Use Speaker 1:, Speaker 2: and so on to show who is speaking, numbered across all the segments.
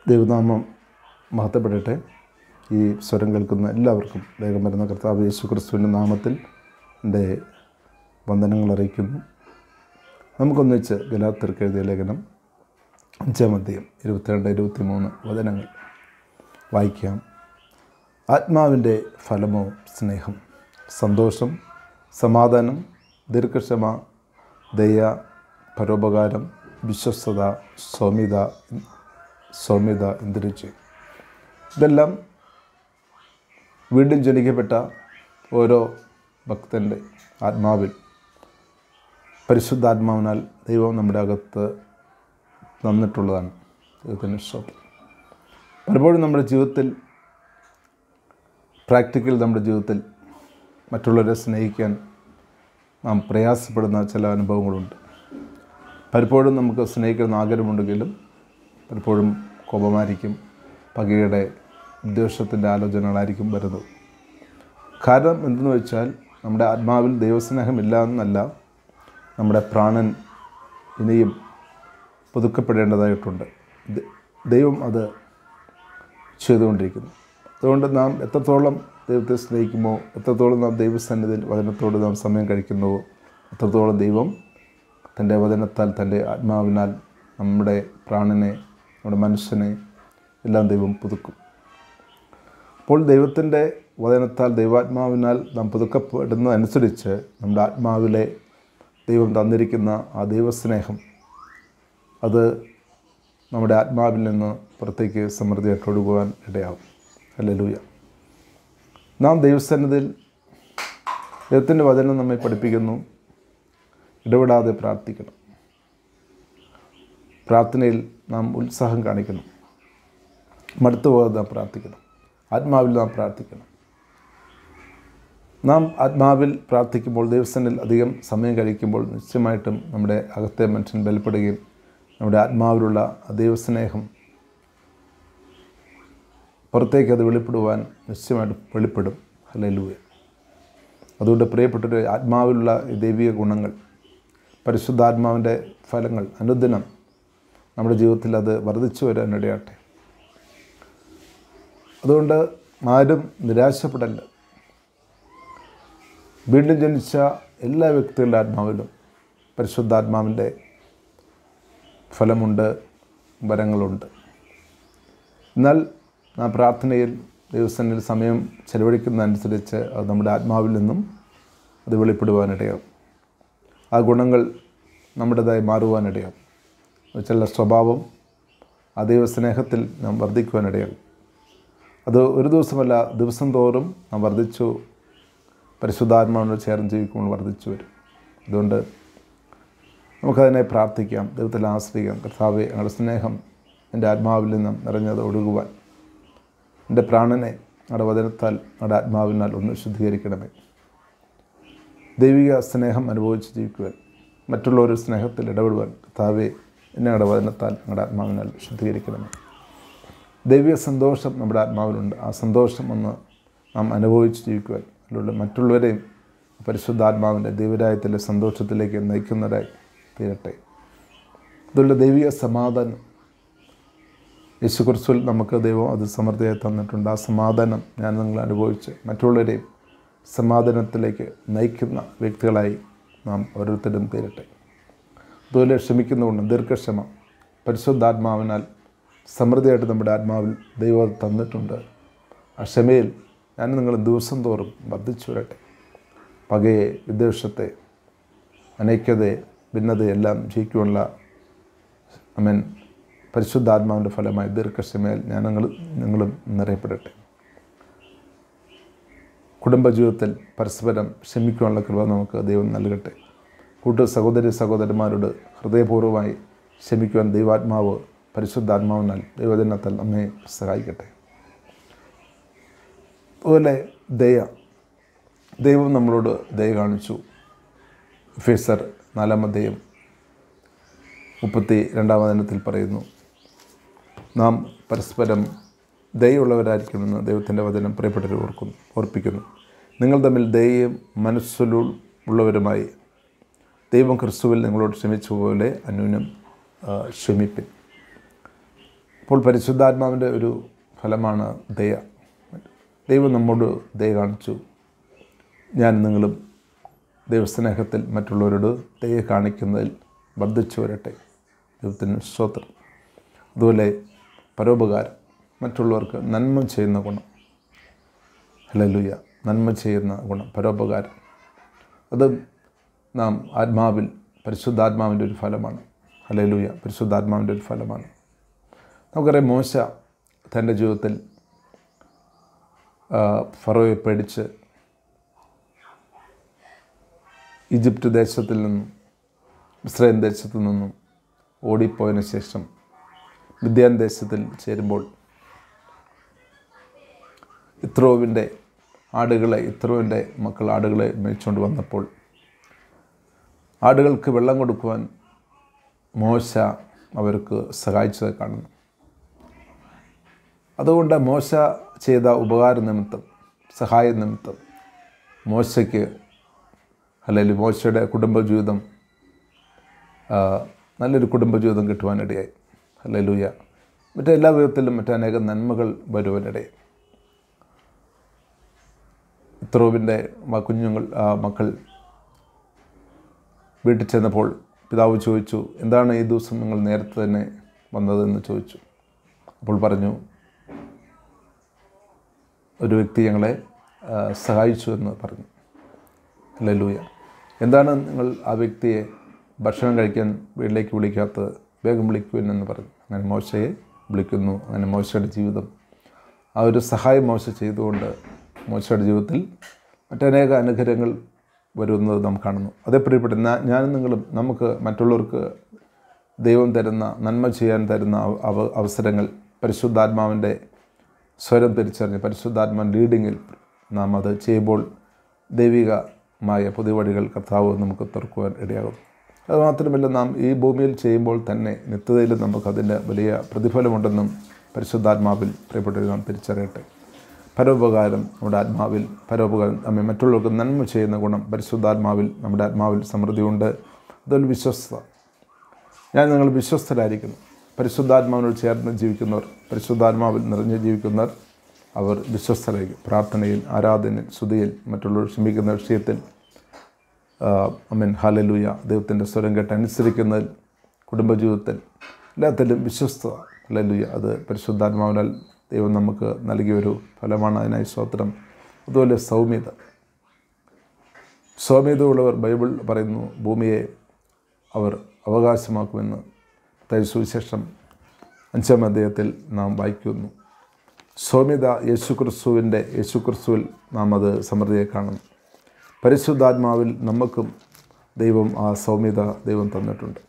Speaker 1: ദൈവനാമം മഹത്വപ്പെടട്ടെ ഈ സ്വരം കേൾക്കുന്ന എല്ലാവർക്കും വേഗം വരുന്ന കർത്താവ് യേശു ക്രിസ്തുവിൻ്റെ നാമത്തിൽ എൻ്റെ വന്ദനങ്ങൾ അറിയിക്കുന്നു നമുക്കൊന്നിച്ച് ഗലാത്തർക്ക് എഴുതിയ ലേഖനം അഞ്ചാം അധ്യയം ഇരുപത്തിരണ്ട് ഇരുപത്തി മൂന്ന് വചനങ്ങൾ വായിക്കാം ആത്മാവിൻ്റെ ഫലമോ സ്നേഹം സന്തോഷം സമാധാനം ദീർഘക്ഷമ ദയ പരോപകാരം വിശ്വസ്തത സൗമ്യത സൗമ്യത ഇന്ദിരിച്ച് ഇതെല്ലാം വീണ്ടും ജനിക്കപ്പെട്ട ഓരോ ഭക്തൻ്റെ ആത്മാവിൽ പരിശുദ്ധാത്മാവിനാൽ ദൈവം നമ്മുടെ അകത്ത് തന്നിട്ടുള്ളതാണ് ദൈവത്തിൻ്റെ സ്റ്റോപ്പ് പലപ്പോഴും നമ്മുടെ ജീവിതത്തിൽ പ്രാക്ടിക്കൽ നമ്മുടെ ജീവിതത്തിൽ മറ്റുള്ളവരെ സ്നേഹിക്കാൻ നാം പ്രയാസപ്പെടുന്ന ചില അനുഭവങ്ങളുണ്ട് പലപ്പോഴും നമുക്ക് സ്നേഹിക്കുന്ന ആഗ്രഹമുണ്ടെങ്കിലും പലപ്പോഴും കോപമായിരിക്കും പകയുടെ ഉദ്ദേശത്തിൻ്റെ ആലോചനകളായിരിക്കും വരുന്നത് കാരണം എന്തെന്ന് വെച്ചാൽ നമ്മുടെ ആത്മാവിൽ ദൈവസ്നേഹമില്ല എന്നല്ല നമ്മുടെ പ്രാണൻ ഇനിയും പുതുക്കപ്പെടേണ്ടതായിട്ടുണ്ട് ദ- ദൈവം അത് ചെയ്തുകൊണ്ടിരിക്കുന്നു അതുകൊണ്ട് നാം എത്രത്തോളം ദൈവത്തെ സ്നേഹിക്കുമോ എത്രത്തോളം നാം ദൈവസന്നിധിയിൽ വചനത്തോട് നാം സമയം കഴിക്കുന്നുവോ എത്രത്തോളം ദൈവം തൻ്റെ വചനത്താൽ തൻ്റെ ആത്മാവിനാൽ നമ്മുടെ പ്രാണനെ നമ്മുടെ മനുഷ്യനെ എല്ലാം ദൈവം പുതുക്കും അപ്പോൾ ദൈവത്തിൻ്റെ വചനത്താൽ ദൈവാത്മാവിനാൽ നാം പുതുക്കപ്പെടുന്നതനുസരിച്ച് നമ്മുടെ ആത്മാവിലെ ദൈവം തന്നിരിക്കുന്ന ആ ദൈവസ്നേഹം അത് നമ്മുടെ ആത്മാവിൽ നിന്ന് പുറത്തേക്ക് സമൃദ്ധിയായിട്ട് ഒഴുകുവാൻ ഇടയാവും അല്ലലൂയ നാം ദൈവസന്നിധിയിൽ ദൈവത്തിൻ്റെ വചനം നമ്മെ പഠിപ്പിക്കുന്നു ഇടപെടാതെ പ്രാർത്ഥിക്കണം പ്രാർത്ഥനയിൽ നാം ഉത്സാഹം കാണിക്കണം മടുത്തു പോകാതെ നാം പ്രാർത്ഥിക്കണം ആത്മാവിൽ നാം പ്രാർത്ഥിക്കണം നാം ആത്മാവിൽ പ്രാർത്ഥിക്കുമ്പോൾ ദൈവസനിൽ അധികം സമയം കഴിക്കുമ്പോൾ നിശ്ചയമായിട്ടും നമ്മുടെ അകത്തെ മനുഷ്യൻ ബലപ്പെടുകയും നമ്മുടെ ആത്മാവിലുള്ള ആ ദൈവസ്നേഹം പുറത്തേക്ക് അത് വെളിപ്പെടുവാൻ നിശ്ചയമായിട്ടും വെളിപ്പെടും ഹല്ലേലൂയ അതുകൊണ്ട് പ്രിയപ്പെട്ടൊരു ആത്മാവിലുള്ള ഈ ദൈവിക ഗുണങ്ങൾ പരിശുദ്ധാത്മാവിൻ്റെ ഫലങ്ങൾ അനുദിനം നമ്മുടെ ജീവിതത്തിൽ അത് വർദ്ധിച്ചു വരാനിടയാട്ടെ അതുകൊണ്ട് ആരും നിരാശപ്പെടല്ല വീണ്ടും ജനിച്ച എല്ലാ വ്യക്തികളുടെ ആത്മാവിലും പരിശുദ്ധാത്മാവിൻ്റെ ഫലമുണ്ട് വരങ്ങളുണ്ട് എന്നാൽ ആ പ്രാർത്ഥനയിൽ ദിവസങ്ങളിൽ സമയം ചെലവഴിക്കുന്നതനുസരിച്ച് അത് നമ്മുടെ ആത്മാവിൽ നിന്നും അത് വെളിപ്പെടുവാനിടയാവും ആ ഗുണങ്ങൾ നമ്മുടേതായി മാറുവാനിടയാവും ചില സ്വഭാവം ആ ദൈവസ്നേഹത്തിൽ നാം വർദ്ധിക്കുവാനിടയാകും അത് ഒരു ദിവസമല്ല ദിവസം തോറും നാം വർദ്ധിച്ചു പരിശുദ്ധാത്മാവിനോട് ചേർന്ന് ജീവിക്കുമ്പോൾ വർദ്ധിച്ചു വരും അതുകൊണ്ട് നമുക്കതിനെ പ്രാർത്ഥിക്കാം ദൈവത്തിൽ ആശ്രയിക്കാം കർത്താവെ ഞങ്ങളുടെ സ്നേഹം എൻ്റെ ആത്മാവിൽ നിന്നും നിറഞ്ഞത് ഒഴുകുവാൻ എൻ്റെ പ്രാണനെ ഞങ്ങളുടെ വചനത്താൽ ഞങ്ങളുടെ ആത്മാവിനാൽ ഒന്ന് ശുദ്ധീകരിക്കണമേ ദൈവിക സ്നേഹം അനുഭവിച്ച് ജീവിക്കുവാൻ മറ്റുള്ളവരുടെ സ്നേഹത്തിൽ ഇടപെടുവാൻ കർത്താവെ എന്നെ ഞങ്ങളുടെ വചനത്താൽ ഞങ്ങളുടെ ആത്മാവിനാൽ ശുദ്ധീകരിക്കണമേ ദൈവിക സന്തോഷം നമ്മുടെ ആത്മാവിലുണ്ട് ആ സന്തോഷം ഒന്ന് നാം അനുഭവിച്ച് ജീവിക്കുവാൻ അതിലൂടെ മറ്റുള്ളവരെയും പരിശുദ്ധാത്മാവിൻ്റെ ദൈവരായത്തിലെ സന്തോഷത്തിലേക്ക് നയിക്കുന്നവരായി തീരട്ടെ അതുള്ള ദൈവിക സമാധാനം യേശു കുറിച്ചിൽ നമുക്ക് ദൈവം അത് സമൃദ്ധിയായി തന്നിട്ടുണ്ട് ആ സമാധാനം ഞാൻ നിങ്ങൾ അനുഭവിച്ച് മറ്റുള്ളവരെയും സമാധാനത്തിലേക്ക് നയിക്കുന്ന വ്യക്തികളായി നാം ഓരോരുത്തരും തീരട്ടെ അതുപോലെ ക്ഷമിക്കുന്നുകൊണ്ട് ദീർഘക്ഷമ പരിശുദ്ധാത്മാവിനാൽ സമൃദ്ധിയായിട്ട് നമ്മുടെ ആത്മാവിൽ ദൈവം അത് തന്നിട്ടുണ്ട് ആ ക്ഷമയിൽ ഞാൻ നിങ്ങൾ ദിവസം തോറും വർദ്ധിച്ചു വരട്ടെ പകയെ വിദ്വേഷത്തെ അനൈക്യതയെ ഭിന്നതയെല്ലാം ജയിക്കുവാനുള്ള അമൻ പരിശുദ്ധാത്മാവിൻ്റെ ഫലമായി ദീർഘക്ഷമയിൽ ഞാൻ നിങ്ങൾ നിങ്ങളും നിറയപ്പെടട്ടെ കുടുംബജീവിതത്തിൽ പരസ്പരം ക്ഷമിക്കുവാനുള്ള കൃപ നമുക്ക് ദൈവം നൽകട്ടെ കൂട്ടു സഹോദരി സഹോദരന്മാരോട് ഹൃദയപൂർവ്വമായി ക്ഷമിക്കുവാൻ ദൈവാത്മാവ് പരിശുദ്ധാത്മാവിനാൽ ദൈവജനത്താൽ നമ്മെ സഹായിക്കട്ടെ അതുപോലെ ദയ ദൈവം നമ്മളോട് ദയ കാണിച്ചു ഫേസർ നാലാമധ്യയം മുപ്പത്തി രണ്ടാം ദിനത്തിൽ പറയുന്നു നാം പരസ്പരം ദയുള്ളവരായിരിക്കണമെന്ന് ദൈവത്തിൻ്റെ വചനം പ്രിയപ്പെട്ടവർ ഓർക്കുന്നു ഓർപ്പിക്കുന്നു നിങ്ങൾ തമ്മിൽ ദയയും മനസ്സിലു ഉള്ളവരുമായി ദൈവം ക്രിസ്തുവിൽ നിങ്ങളോട് ക്ഷമിച്ച പോലെ അന്യൂനം ആ, ക്ഷമിപ്പിൻ അപ്പോൾ പരിശുദ്ധാത്മാവിൻ്റെ ഒരു ഫലമാണ് ദയ ദൈവം നമ്മോട് ദയ കാണിച്ചു ഞാൻ നിങ്ങളും ദൈവസ്നേഹത്തിൽ മറ്റുള്ളവരോട് ദയ കാണിക്കുന്നതിൽ വർദ്ധിച്ചു വരട്ടെ ദൈവത്തിന് സ്തോത്രം അതുപോലെ പരോപകാരം മറ്റുള്ളവർക്ക് നന്മ ചെയ്യുന്ന ഗുണം ഹലലുയ നന്മ ചെയ്യുന്ന ഗുണം പരോപകാരം അത് നാം ആത്മാവിൽ പരിശുദ്ധാത്മാവിൻ്റെ ഒരു ഫലമാണ് ഹലലുയ പരിശുദ്ധാത്മാവിൻ്റെ ഒരു ഫലമാണ് നമുക്കറിയാം മോശ തൻ്റെ ജീവിതത്തിൽ ആ, ഫറോയെ പേടിച്ച് ഈജിപ്റ്റ് ദേശത്തിൽ നിന്നും ഇസ്രായേൽ ദേശത്തു നിന്നും ഓടിപ്പോയതിനു ശേഷം മിദ്യാൻ ദേശത്തിൽ ചേരുമ്പോൾ ഇത്രോവിൻ്റെ ആടുകളെ ഇത്രോവിൻ്റെ മക്കൾ ആടുകളെ മേയിച്ചുകൊണ്ട് വന്നപ്പോൾ ആടുകൾക്ക് വെള്ളം കൊടുക്കുവാൻ മോശ അവർക്ക് സഹായിച്ചത് കാണുന്നു അതുകൊണ്ട് മോശ ചെയ്ത ഉപകാര നിമിത്തം സഹായ നിമിത്തം മോശയ്ക്ക് അല്ലെങ്കിൽ മോശയുടെ കുടുംബജീവിതം ആ, നല്ലൊരു കുടുംബജീവിതം കിട്ടുവാനിടയായി ഹല്ലേലൂയ മറ്റെല്ലാ വിധത്തിലും മറ്റനേകം നന്മകൾ വരുവാനിടയായി ഇത്രോവിൻ്റെ മ- കുഞ്ഞുങ്ങൾ ആ, മക്കൾ വീട്ടിൽ ചെന്നപ്പോൾ പിതാവ് ചോദിച്ചു എന്താണ് ഈ ദിവസം നിങ്ങൾ നേരത്തെ തന്നെ വന്നതെന്ന് ചോദിച്ചു അപ്പോൾ പറഞ്ഞു ഒരു വ്യക്തി ഞങ്ങളെ ആ, സഹായിച്ചു എന്ന് പറഞ്ഞു ലൂയ എന്താണ് നിങ്ങൾ ആ വ്യക്തിയെ ഭക്ഷണം കഴിക്കാൻ വീട്ടിലേക്ക് വിളിക്കാത്തത് വേഗം വിളിക്കുവിൻ എന്ന് പറഞ്ഞു അങ്ങനെ മോശയെ വിളിക്കുന്നു അങ്ങനെ മോശയുടെ ജീവിതം ആ ഒരു സഹായം മോശ ചെയ്തുകൊണ്ട് മോശയുടെ ജീവിതത്തിൽ മറ്റനേക അനുഗ്രഹങ്ങൾ വരുന്നത് നാം കാണുന്നു അതേ പ്രിയപ്പെട്ട ഞാ- ഞാനും നിങ്ങളും നമുക്ക് മറ്റുള്ളവർക്ക് ദൈവം തരുന്ന നന്മ ചെയ്യാൻ തരുന്ന അവ- അവ- അവസരങ്ങൾ പരിശുദ്ധാത്മാവിൻ്റെ സ്വരം തിരിച്ചറിഞ്ഞ് പരിശുദ്ധാത്മാൻ ലീഡിങ്ങിൽ നാം അത് ചെയ്യുമ്പോൾ ദൈവികമായ പുതിയ വഴികൾ കർത്താവ് നമുക്ക് തുറക്കുവാൻ ഇടയാകും അതുമാത്രമല്ല നാം ഈ ഭൂമിയിൽ ചെയ്യുമ്പോൾ തന്നെ നിത്യതയിൽ നമുക്കതിൻ്റെ വലിയ പ്രതിഫലമുണ്ടെന്നും പരിശുദ്ധാത്മാവിൽ പ്രിയപ്പെട്ടവർ നാം തിരിച്ചറിയട്ടെ പരോപകാരം നമ്മുടെ ആത്മാവിൽ പരോപകാരം നമ്മെ മറ്റുള്ളവർക്ക് നന്മ ചെയ്യുന്ന ഗുണം പരിശുദ്ധാത്മാവിൽ നമ്മുടെ ആത്മാവിൽ സമൃദ്ധിയുണ്ട് അതൊരു വിശ്വസ്തത ഞാൻ നിങ്ങൾ വിശ്വസ്തരായിരിക്കുന്നു പരിശുദ്ധാത്മാവിനോട് ചേർന്ന് ജീവിക്കുന്നവർ പരിശുദ്ധാത്മാവിൽ നിറഞ്ഞ് ജീവിക്കുന്നവർ അവർ വിശ്വസ്തരായിരിക്കും പ്രാർത്ഥനയിൽ ആരാധനയിൽ സ്തുതിയിൽ മറ്റുള്ളവർ ക്ഷമിക്കുന്ന വിഷയത്തിൽ അമ്മൻ ഹാലലൂയ ദൈവത്തിൻ്റെ സ്വരം കേട്ട് അനുസരിക്കുന്നതിൽ കുടുംബജീവിതത്തിൽ എല്ലാത്തിലും വിശ്വസ്തത ഹല്ലേലൂയ അത് പരിശുദ്ധാത്മാവിനാൽ ദൈവം നമുക്ക് നൽകിയൊരു ഫലമാണ് അതിനായി സ്തോത്രം അതുപോലെ സൗമ്യത സൗമ്യതയുള്ളവർ ബൈബിൾ പറയുന്നു ഭൂമിയെ അവർ അവകാശമാക്കുമെന്ന് സുവിശേഷം അഞ്ചാം അധ്യായത്തിൽ നാം വായിക്കുന്നു സൗമ്യത യേശുക്രിസ്തുവിൻ്റെ യേശുക്രിസ്തുവിൽ നാം അത് സമൃദ്ധിയെ കാണുന്നു പരിശുദ്ധാത്മാവിൽ നമുക്കും ദൈവം ആ സൗമ്യത ദൈവം തന്നിട്ടുണ്ട്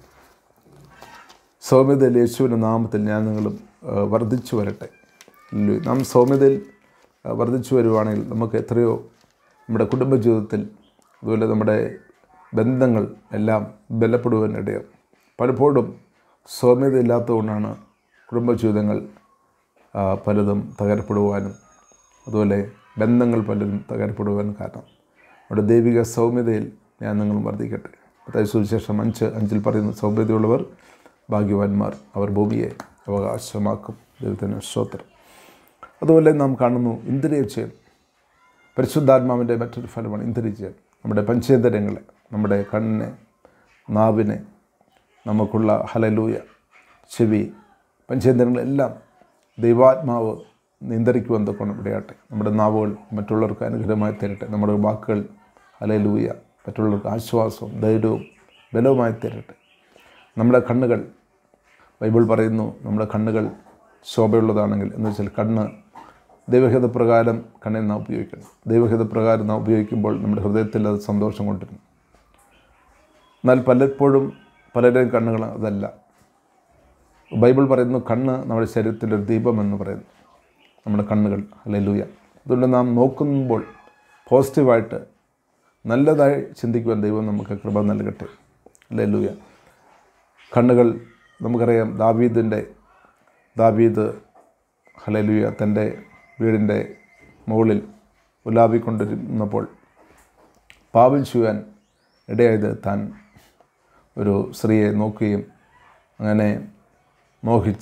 Speaker 1: സൗമ്യതയിൽ യേശുവിൻ്റെ നാമത്തിൽ ഞാൻ നിങ്ങളും ആ, വർദ്ധിച്ചു വരട്ടെ ഹല്ലേലൂയ. നാം സൗമ്യതയിൽ ആ, വർദ്ധിച്ചു വരുവാണെങ്കിൽ നമുക്ക് എത്രയോ നമ്മുടെ കുടുംബജീവിതത്തിൽ അതുപോലെ നമ്മുടെ ബന്ധങ്ങൾ എല്ലാം ബലപ്പെടുവാൻ ഇടയാവും പലപ്പോഴും സൗമ്യത ഇല്ലാത്തതുകൊണ്ടാണ് കുടുംബജീവിതങ്ങൾ ആ, പലതും തകരപ്പെടുവാനും അതുപോലെ ബന്ധങ്ങൾ പലതും തകരപ്പെടുവാനും കാരണം അവിടെ ദൈവിക സൗമ്യതയിൽ ഞാൻ നിങ്ങൾ വർദ്ധിക്കട്ടെ അതായത് സുവിശേഷം അഞ്ച് അഞ്ചിൽ പറയുന്ന സൗമ്യതയുള്ളവർ ഭാഗ്യവാന്മാർ അവർ ഭൂമിയെ അവകാശമാക്കും ദൈവത്തിന് സ്തോത്രം അതുപോലെ നാം കാണുന്നു ഇന്ദ്രിയജയം പരിശുദ്ധാത്മാവിൻ്റെ മറ്റൊരു ഫലമാണ് ഇന്ദ്രിയജയം നമ്മുടെ പഞ്ചേന്ദ്രങ്ങളെ നമ്മുടെ കണ്ണിനെ നാവിനെ നമുക്കുള്ള ഹലലൂയ ചെവി പഞ്ചേന്ദ്രങ്ങളെല്ലാം ദൈവാത്മാവ് നിയന്ത്രിക്കുവാൻ തൊക്കണം ഇടയാട്ടെ നമ്മുടെ നാവുകൾ മറ്റുള്ളവർക്ക് അനുഗ്രഹമായി തരട്ടെ നമ്മുടെ വാക്കുകൾ ഹലലൂയ മറ്റുള്ളവർക്ക് ആശ്വാസവും ധൈര്യവും ബലവുമായി തരട്ടെ നമ്മുടെ കണ്ണുകൾ ബൈബിൾ പറയുന്നു നമ്മുടെ കണ്ണുകൾ ശോഭയുള്ളതാണെങ്കിൽ എന്ന് വെച്ചാൽ കണ്ണ് ദൈവഹിത പ്രകാരം കണ്ണിൽ നാം ഉപയോഗിക്കണം ദൈവഹിത പ്രകാരം നാം ഉപയോഗിക്കുമ്പോൾ നമ്മുടെ ഹൃദയത്തിൽ അത് സന്തോഷം കൊണ്ടിരുന്നു എന്നാൽ പലപ്പോഴും പലരുടെയും കണ്ണുകൾ അതല്ല ബൈബിൾ പറയുന്നു കണ്ണ് നമ്മുടെ ശരീരത്തിൻ്റെ ഒരു ദീപം എന്ന് പറയുന്നു നമ്മുടെ കണ്ണുകൾ അല്ലെ അതുകൊണ്ട് നാം നോക്കുമ്പോൾ പോസിറ്റീവായിട്ട് നല്ലതായി ചിന്തിക്കുവാൻ ദൈവം നമുക്ക് കൃപ നൽകട്ടെ അല്ലെ ലൂയ കണ്ണുകൾ നമുക്കറിയാം ദാവീദിൻ്റെ ദാവീദ് ഹലലുയ തൻ്റെ വീടിൻ്റെ മുകളിൽ ഉലാവിക്കൊണ്ടിരുന്നപ്പോൾ പാപം ചെയ്യുവാൻ ഇടയായത് താൻ ഒരു സ്ത്രീയെ നോക്കുകയും അങ്ങനെ മോഹിച്ച്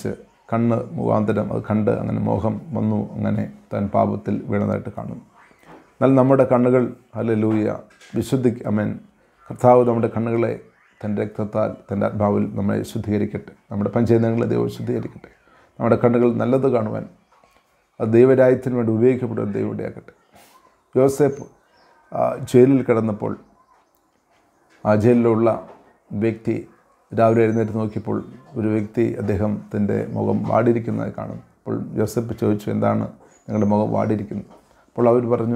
Speaker 1: കണ്ണ് മുഖാന്തരം അത് കണ്ട് അങ്ങനെ മോഹം വന്നു അങ്ങനെ താൻ പാപത്തിൽ വീണതായിട്ട് കാണുന്നു എന്നാൽ നമ്മുടെ കണ്ണുകൾ ഹല്ലേലൂയ വിശുദ്ധി അമേൻ കർത്താവ് നമ്മുടെ കണ്ണുകളെ തൻ്റെ രക്തത്താൽ തൻ്റെ ആത്മാവിൽ നമ്മളെ ശുദ്ധീകരിക്കട്ടെ നമ്മുടെ പഞ്ചേന്ദ്രങ്ങളെ ദൈവം ശുദ്ധീകരിക്കട്ടെ നമ്മുടെ കണ്ണുകൾ നല്ലത് കാണുവാൻ അത് ദൈവരാജ്യത്തിന് വേണ്ടി ഉപയോഗിക്കപ്പെടുവാൻ ദൈവം ഇടയാക്കട്ടെ യോസേഫ് ആ, ജയിലിൽ കിടന്നപ്പോൾ ആ ജയിലിലുള്ള വ്യക്തി രാവിലെ എഴുന്നേറ്റ് നോക്കിയപ്പോൾ ഒരു വ്യക്തി അദ്ദേഹത്തിൻ്റെ മുഖം വാടിയിരിക്കുന്നതായി കാണും അപ്പോൾ ജോസഫ് ചോദിച്ചു എന്താണ് നിങ്ങളുടെ മുഖം വാടിയിരിക്കുന്നത് അപ്പോൾ അവർ പറഞ്ഞു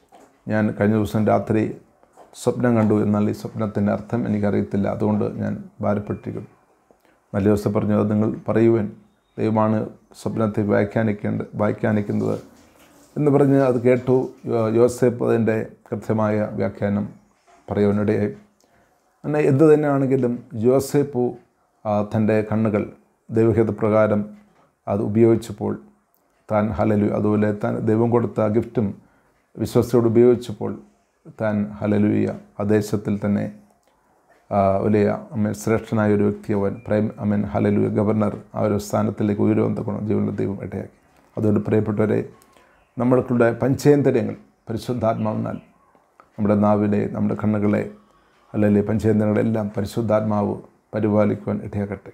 Speaker 1: ഞാൻ കഴിഞ്ഞ ദിവസം രാത്രി സ്വപ്നം കണ്ടു എന്നാൽ ഈ സ്വപ്നത്തിൻ്റെ അർത്ഥം എനിക്കറിയത്തില്ല അതുകൊണ്ട് ഞാൻ ഭാരപ്പെട്ടിരിക്കുന്നു നല്ല ദിവസം പറഞ്ഞു അത് നിങ്ങൾ പറയുവാൻ ദൈവമാണ് സ്വപ്നത്തെ വ്യാഖ്യാനിക്കേണ്ട വ്യാഖ്യാനിക്കുന്നത് എന്ന് പറഞ്ഞ് അത് കേട്ടു യോ- യോസേപ്പ് അതിൻ്റെ കൃത്യമായ വ്യാഖ്യാനം പറയുവാനിടയായി എന്നാൽ എന്ത് തന്നെയാണെങ്കിലും യോസേപ്പു ആ, തൻ്റെ കണ്ണുകൾ ദൈവഹിതപ്രകാരം അത് ഉപയോഗിച്ചപ്പോൾ താൻ ഹലലു അതുപോലെ താൻ ദൈവം കൊടുത്ത ഗിഫ്റ്റും വിശ്വസത്തോട് ഉപയോഗിച്ചപ്പോൾ താൻ ഹലലുയ ആ ദേശത്തിൽ തന്നെ ആ, വലിയ അമ്മ ശ്രേഷ്ഠനായ ഒരു വ്യക്തി അവൻ പ്രൈം അമ്മൻ ഹലലു ഗവർണർ ആ ഒരു സ്ഥാനത്തിലേക്ക് ഉയരുവന്ന ഗുണം ജീവനിലെ ദൈവം ഇടയാക്കി അതുകൊണ്ട് പ്രിയപ്പെട്ടവരെ നമ്മൾക്കുള്ള പഞ്ചേന്ദ്രിയങ്ങൾ പരിശുദ്ധാത്മാവിനാൽ നമ്മുടെ നാവിനെ നമ്മുടെ കണ്ണുകളെ അല്ലെങ്കിൽ പഞ്ചേന്ദ്രങ്ങളെല്ലാം പരിശുദ്ധാത്മാവ് പരിപാലിക്കുവാൻ ഇടയാക്കട്ടെ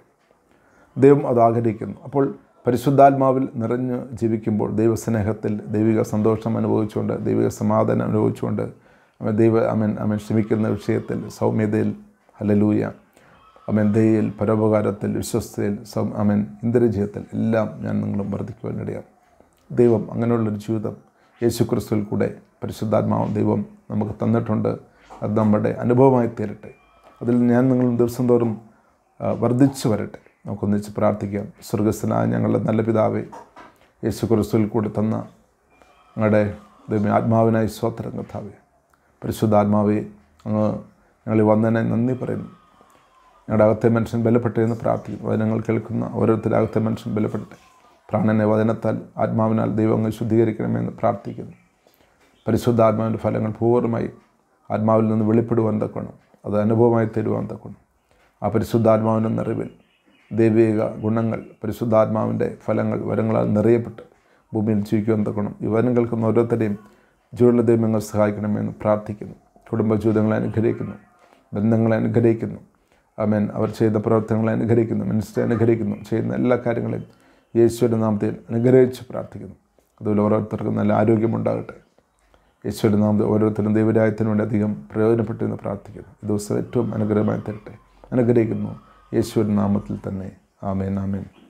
Speaker 1: ദൈവം അത് ആഗ്രഹിക്കുന്നു അപ്പോൾ പരിശുദ്ധാത്മാവിൽ നിറഞ്ഞ് ജീവിക്കുമ്പോൾ ദൈവസ്നേഹത്തിൽ ദൈവിക സന്തോഷം അനുഭവിച്ചുകൊണ്ട് ദൈവിക സമാധാനം അനുഭവിച്ചുകൊണ്ട് അവൻ ദൈവ അമൻ അമൻ ക്ഷമിക്കുന്ന വിഷയത്തിൽ സൗമ്യതയിൽ ഹലലൂയ അമൻ ദയയിൽ പരോപകാരത്തിൽ വിശ്വസ്തയിൽ സൗ അമൻ ഇന്ദ്രജയത്തിൽ എല്ലാം ഞാൻ നിങ്ങളും വർദ്ധിക്കുവാനിടയാം ദൈവം അങ്ങനെയുള്ളൊരു ജീവിതം യേശു ക്രിസ്തുവിൽ കൂടെ പരിശുദ്ധാത്മാവും ദൈവം നമുക്ക് തന്നിട്ടുണ്ട് അത് നമ്മുടെ അനുഭവമായി തീരട്ടെ അതിൽ ഞാൻ നിങ്ങളും ദിവസം തോറും ആ, വർദ്ധിച്ചു വരട്ടെ നമുക്കൊന്നിച്ച് പ്രാർത്ഥിക്കാം സ്വർഗസ്ഥനായ ഞങ്ങളുടെ നല്ല പിതാവേ യേശു ക്രിസ്തുവിൽ കൂടി തന്ന ഞങ്ങളുടെ ദൈവമേ ആത്മാവിനായി സ്വോത്രം കഥാവേ പരിശുദ്ധാത്മാവേ അങ്ങ് ഞങ്ങൾ വന്നതിനെ നന്ദി പറയുന്നു ഞങ്ങളുടെ അകത്തെ മനുഷ്യൻ ബലപ്പെട്ടെ എന്ന് പ്രാർത്ഥിക്കുന്നു വചനങ്ങൾ കേൾക്കുന്ന ഓരോരുത്തരുടെ അകത്തെ മനുഷ്യൻ ബലപ്പെടട്ടെ പ്രാണനെ വചനത്താൽ ആത്മാവിനാൽ ദൈവം അങ്ങ് ശുദ്ധീകരിക്കണമെന്ന് പ്രാർത്ഥിക്കുന്നു പരിശുദ്ധാത്മാവിൻ്റെ ഫലങ്ങൾ പൂർണ്ണമായി ആത്മാവിൽ നിന്ന് വെളിപ്പെടുവാൻ തക്കണം അത് അനുഭവമായി തരുവാൻ തക്കണം ആ പരിശുദ്ധാത്മാവിൻ്റെ നിറവിൽ ദൈവിക ഗുണങ്ങൾ പരിശുദ്ധാത്മാവിൻ്റെ ഫലങ്ങൾ വരങ്ങളാൽ നിറയപ്പെട്ട് ഭൂമിയിൽ ജീവിക്കുവാൻ തക്കണം ഈ വചനം കേൾക്കുന്ന ഓരോരുത്തരെയും ജീവനുള്ള ദൈവങ്ങൾ സഹായിക്കണമെന്ന് പ്രാർത്ഥിക്കുന്നു കുടുംബജീവിതങ്ങളെ അനുഗ്രഹിക്കുന്നു ബന്ധങ്ങളെ അനുഗ്രഹിക്കുന്നു അമേൻ അവർ ചെയ്ത പ്രവർത്തനങ്ങളെ അനുഗ്രഹിക്കുന്നു മിനിസ്റ്ററെ അനുഗ്രഹിക്കുന്നു ചെയ്യുന്ന എല്ലാ കാര്യങ്ങളെയും യേശുവിൻ്റെ നാമത്തിൽ അനുഗ്രഹിച്ച് പ്രാർത്ഥിക്കുന്നു അതുപോലെ ഓരോരുത്തർക്കും നല്ല ആരോഗ്യമുണ്ടാകട്ടെ യേശുവിൻ്റെ നാമത്തിൽ ഓരോരുത്തരും ദൈവരായത്തിന് വേണ്ടി അധികം പ്രയോജനപ്പെട്ടു എന്ന് പ്രാർത്ഥിക്കുന്നു ഈ ദിവസം ഏറ്റവും അനുഗ്രഹമായി തരട്ടെ അനുഗ്രഹിക്കുന്നു യേശുവിൻ്റെ നാമത്തിൽ തന്നെ ആമേൻ ആമേൻ